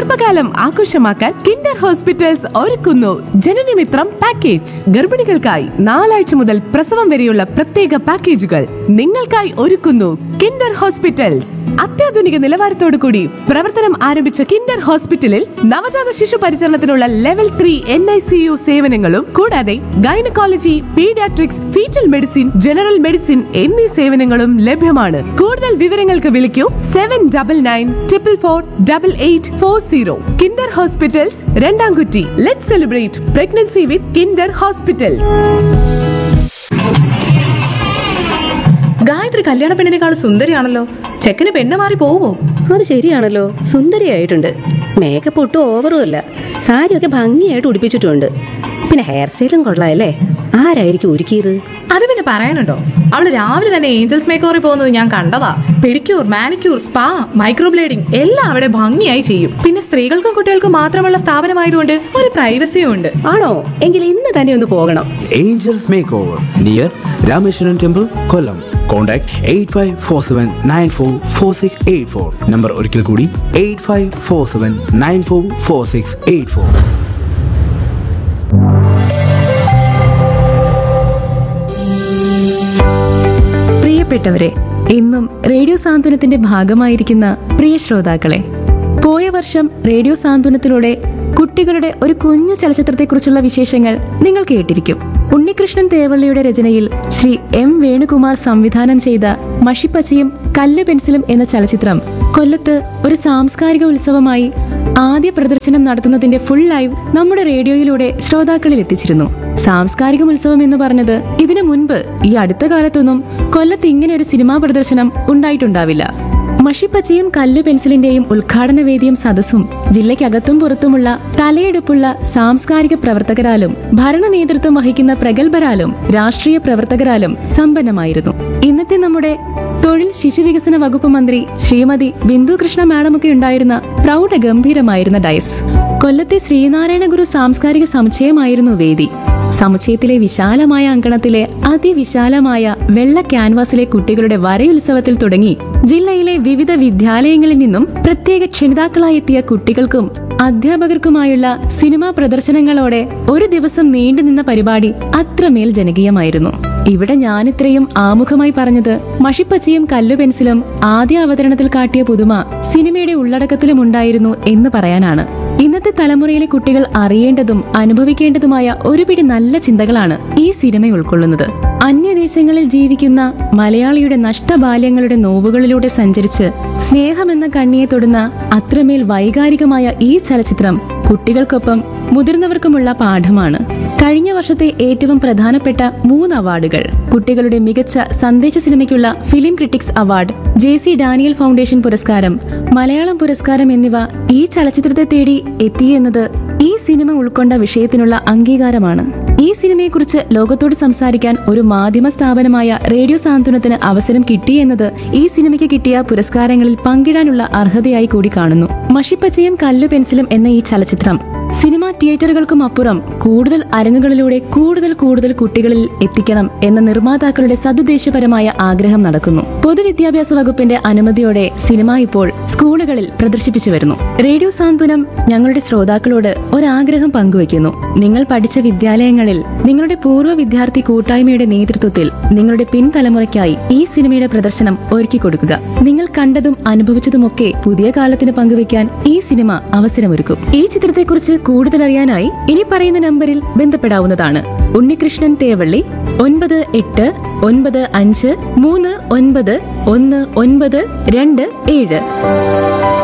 ഗർഭകാലം ആഘോഷമാക്കാൻ Kinder hospitals ഒരുക്കുന്നു ജനനമിത്രം പാക്കേജ് ഗർഭിണികൾക്കായി നാലാഴ്ച മുതൽ പ്രസവം വരെയുള്ള പ്രത്യേക പാക്കേജുകൾ നിങ്ങൾക്കായി ഒരുക്കുന്നു കിൻഡർ ഹോസ്പിറ്റൽസ് അത്യാധുനിക നിലവാരത്തോടു കൂടി പ്രവർത്തനം ആരംഭിച്ച കിൻഡർ ഹോസ്പിറ്റലിൽ നവജാത ശിശു പരിചരണത്തിനുള്ള level three N I C U സേവനങ്ങളും കൂടാതെ gynaecology paediatrics fetal medicine general medicine എന്നീ സേവനങ്ങളും ലഭ്യമാണ് കൂടുതൽ വിവരങ്ങൾക്ക് വിളിക്കൂ seven double nine triple four double eight four zero Kinder hospitals Randamkutty let celebrate pregnancy with Kinder hospitals Gayathri കല്യാണ പെണ്ണിനേക്കാൾ സുന്ദരിയാണല്ലോ ചെക്കന് പെണ്ണ് മാറി പോവോ അത് ശരിയാണല്ലോ സുന്ദരിയായിട്ടുണ്ട് മേക്കപ്പ് ഒട്ടും ഓവറും അല്ല സാരിയൊക്കെ ഭംഗിയായിട്ട് ഉടുപ്പിച്ചിട്ടുണ്ട് പിന്നെ ഹെയർ സ്റ്റൈലും കൊള്ളാമല്ലേ ആരായിരിക്കും ഒരുക്കിയത് അത് പിന്നെ പറയാനുണ്ടോ അവള് രാവിലെ തന്നെ ഏഞ്ചൽസ് മേക്കോറിൽ പോകുന്നത് ഞാൻ കണ്ടതാ പെഡിക്യൂർ മാനിക്യൂർ സ്പാ മൈക്രോബ്ലേഡിംഗ് എല്ലാം അവിടെ ഭംഗിയായി ചെയ്യും പിന്നെ സ്ത്രീകൾക്കും കുട്ടികൾക്കും മാത്രമുള്ള സ്ഥാപനമായതുകൊണ്ട് ഒരു പ്രൈവസിയും ഉണ്ട് ആണോ എങ്കിൽ ഇന്ന് തന്നെ ഒന്ന് പോകണം Angels Makeover near Rameshwaran Temple, Kollam. Contact 8547944684. Number ഒരിക്കൽ കൂടി 8547944684. പ്രിയപ്പെട്ടവരെ ഇന്നും റേഡിയോ സാന്ത്വനത്തിന്റെ ഭാഗമായിരിക്കുന്ന പ്രിയ ശ്രോതാക്കളെ പോയ വർഷം റേഡിയോ സാന്ത്വനത്തിലൂടെ കുട്ടികളുടെ ഒരു കുഞ്ഞു ചലച്ചിത്രത്തെക്കുറിച്ചുള്ള വിശേഷങ്ങൾ നിങ്ങൾ കേട്ടിരിക്കും ഉണ്ണികൃഷ്ണൻ തേവള്ളിയുടെ രചനയിൽ ശ്രീ എം വേണുകുമാർ സംവിധാനം ചെയ്ത മഷിപ്പച്ചയും കല്ല് പെൻസിലും എന്ന ചലച്ചിത്രം കൊല്ലത്ത് ഒരു സാംസ്കാരിക ഉത്സവമായി ആദ്യ പ്രദർശനം നടത്തുന്നതിന്റെ ഫുൾ ലൈവ് നമ്മുടെ റേഡിയോയിലൂടെ ശ്രോതാക്കളിൽ എത്തിച്ചിരുന്നു സാംസ്കാരിക ഉത്സവം എന്ന് പറഞ്ഞത് ഇതിനു മുൻപ് ഈ അടുത്ത കാലത്തൊന്നും കൊല്ലത്ത് ഇങ്ങനെ ഒരു സിനിമാ പ്രദർശനം ഉണ്ടായിട്ടുണ്ടാവില്ല മഷിപ്പച്ചയും കല്ലു പെൻസിലിന്റെയും ഉദ്ഘാടന വേദിയും സദസ്സും ജില്ലയ്ക്കകത്തും പുറത്തുമുള്ള തലയെടുപ്പുള്ള സാംസ്കാരിക പ്രവർത്തകരാലും ഭരണ നേതൃത്വം വഹിക്കുന്ന പ്രഗത്ഭരാലും രാഷ്ട്രീയ പ്രവർത്തകരാലും സമ്പന്നമായിരുന്നു ഇന്നത്തെ നമ്മുടെ തൊഴിൽ ശിശുവികസന വകുപ്പ് മന്ത്രി ശ്രീമതി ബിന്ദു കൃഷ്ണ മാഡമൊക്കെ ഉണ്ടായിരുന്ന പ്രൗഢ ഗംഭീരമായിരുന്ന ഡയസ് കൊല്ലത്തെ ശ്രീനാരായണ ഗുരു സാംസ്കാരിക സമുച്ചയമായിരുന്നു വേദി സമുച്ചയത്തിലെ വിശാലമായ അങ്കണത്തിലെ അതിവിശാലമായ വെള്ള ക്യാൻവാസിലെ കുട്ടികളുടെ വരയുത്സവത്തിൽ തുടങ്ങി ജില്ലയിലെ വിവിധ വിദ്യാലയങ്ങളിൽ നിന്നും പ്രത്യേക ക്ഷണിതാക്കളായി എത്തിയ കുട്ടികൾക്കും അധ്യാപകർക്കുമായുള്ള സിനിമാ പ്രദർശനങ്ങളോടെ ഒരു ദിവസം നീണ്ടുനിന്ന പരിപാടി അത്രമേൽ ജനകീയമായിരുന്നു ഇവിടെ ഞാനിത്രയും ആമുഖമായി പറഞ്ഞത് മഷിപ്പച്ചയും കല്ലു പെൻസിലും ആദ്യ അവതരണത്തിൽ കാട്ടിയ പുതുമ സിനിമയുടെ ഉള്ളടക്കത്തിലും ഉണ്ടായിരുന്നു എന്ന് പറയാനാണ് ഇന്നത്തെ തലമുറയിലെ കുട്ടികൾ അറിയേണ്ടതും അനുഭവിക്കേണ്ടതുമായ ഒരുപിടി നല്ല ചിന്തകളാണ് ഈ സിനിമ ഉൾക്കൊള്ളുന്നത് അന്യദേശങ്ങളിൽ ജീവിക്കുന്ന മലയാളിയുടെ നഷ്ടബാല്യങ്ങളുടെ നോവുകളിലൂടെ സഞ്ചരിച്ച് സ്നേഹമെന്ന കണ്ണിയെ തൊടുന്ന അത്രമേൽ വൈകാരികമായ ഈ ചലച്ചിത്രം കുട്ടികൾക്കൊപ്പം മുതിർന്നവർക്കുമുള്ള പാഠമാണ് കഴിഞ്ഞ വർഷത്തെ ഏറ്റവും പ്രധാനപ്പെട്ട മൂന്ന് അവാർഡുകൾ കുട്ടികളുടെ മികച്ച സന്ദേശ സിനിമയ്ക്കുള്ള film critics award J C Daniel foundation പുരസ്കാരം മലയാളം പുരസ്കാരം എന്നിവ ഈ ചലച്ചിത്രത്തെ തേടി എത്തിയെന്നത് ഈ സിനിമ ഉൾക്കൊണ്ട വിഷയത്തിനുള്ള അംഗീകാരമാണ് ഈ സിനിമയെക്കുറിച്ച് ലോകത്തോട് സംസാരിക്കാൻ ഒരു മാധ്യമ സ്ഥാപനമായ റേഡിയോ സാന്ത്വനത്തിന് അവസരം കിട്ടിയെന്നത് ഈ സിനിമയ്ക്ക് കിട്ടിയ പുരസ്കാരങ്ങളിൽ പങ്കിടാനുള്ള അർഹതയായി കൂടി കാണുന്നു മഷിപ്പച്ചയും കല്ലു പെൻസിലും എന്ന ഈ ചലച്ചിത്രം സിനിമാ തിയേറ്ററുകൾക്കും അപ്പുറം കൂടുതൽ അരങ്ങുകളിലൂടെ കൂടുതൽ കൂടുതൽ കുട്ടികളിൽ എത്തിക്കണം എന്ന നിർമ്മാതാക്കളുടെ സതുദ്ദേശപരമായ ആഗ്രഹം നടക്കുന്നു പൊതുവിദ്യാഭ്യാസ വകുപ്പിന്റെ അനുമതിയോടെ സിനിമ ഇപ്പോൾ സ്കൂളുകളിൽ പ്രദർശിപ്പിച്ചു വരുന്നു റേഡിയോ സാന്ത്വനം ഞങ്ങളുടെ ശ്രോതാക്കളോട് ഒരാഗ്രഹം പങ്കുവയ്ക്കുന്നു നിങ്ങൾ പഠിച്ച വിദ്യാലയങ്ങളിൽ നിങ്ങളുടെ പൂർവ്വ വിദ്യാർത്ഥി കൂട്ടായ്മയുടെ നേതൃത്വത്തിൽ നിങ്ങളുടെ പിൻതലമുറയ്ക്കായി ഈ സിനിമയുടെ പ്രദർശനം ഒരുക്കി കൊടുക്കുക നിങ്ങൾ കണ്ടതും അനുഭവിച്ചതുമൊക്കെ പുതിയ കാലത്തിന് പങ്കുവയ്ക്കാൻ ഈ സിനിമ അവസരമൊരുക്കും ഈ ചിത്രത്തെക്കുറിച്ച് കൂടുതൽ അറിയാനായി ഇനി പറയുന്ന നമ്പറിൽ ബന്ധപ്പെടാവുന്നതാണ് ഉണ്ണികൃഷ്ണൻ തേവള്ളി ഒൻപത് എട്ട് ഒൻപത് അഞ്ച് മൂന്ന് ഒൻപത് ഒന്ന് ഒൻപത് രണ്ട് ഏഴ്